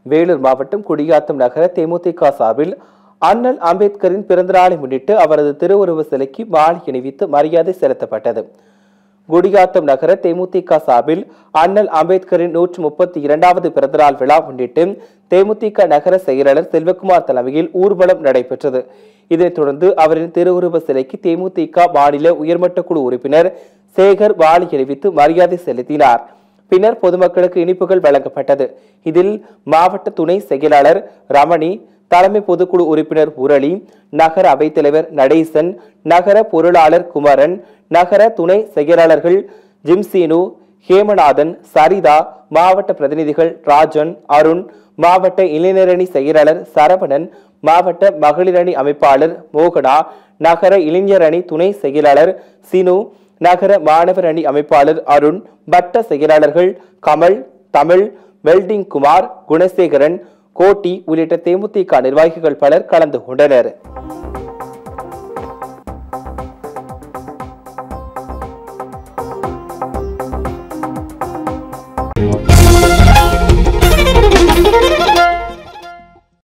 வேலூர் மாவட்டம் குடியாத்தம் நகர தேமுதிக சார்பில் அண்ணல் அம்பேத்கரின் பிறந்தநாளை முன்னிட்டு அவரது திருவுருவ சிலைக்கு மாலை அணிவித்து மரியாதை செலுத்தப்பட்டது குடியாத்தம் நகர தேமுதிக சார்பில் அண்ணல் அம்பேத்கரின் நூற்று முப்பத்தி இரண்டாவது பிறந்தநாள் விழா முன்னிட்டு தேமுதிக நகர செயலாளர் செல்வகுமார் தலைமையில் ஊர்வலம் நடைபெற்றது இதைத் தொடர்ந்து அவரின் திருவுருவ சிலைக்கு தேமுதிக மாநில உயர்மட்ட குழு உறுப்பினர் சேகர் வாளி அணிவித்து மரியாதை செலுத்தினார் பின்னர் பொதுமக்களுக்கு இனிப்புகள் வழங்கப்பட்டது இதில் மாவட்ட துணை செயலாளர் ரமணி தலைமை பொதுக்குழு உறுப்பினர் முரளி நகர அவைத்தலைவர் நடேசன் நகர பொருளாளர் குமரன் நகர துணை செயலாளர்கள் ஜிம்சீனு ஹேமநாதன் சரிதா மாவட்ட பிரதிநிதிகள் ராஜன் அருண் மாவட்ட இளைஞரணி செயலாளர் சரவணன் மாவட்ட மகளிரணி அமைப்பாளர் மோகனா நகர இளைஞர் அணி துணை செயலாளர் சினு நகர மாணவர் அணி அமைப்பாளர் அருண் வட்ட செயலாளர்கள் கமல் தமிழ் வெல்டிங் குமார் குணசேகரன் கோட்டி உள்ளிட்ட தேமுதிக நிர்வாகிகள் பலர் கலந்து கொண்டனர்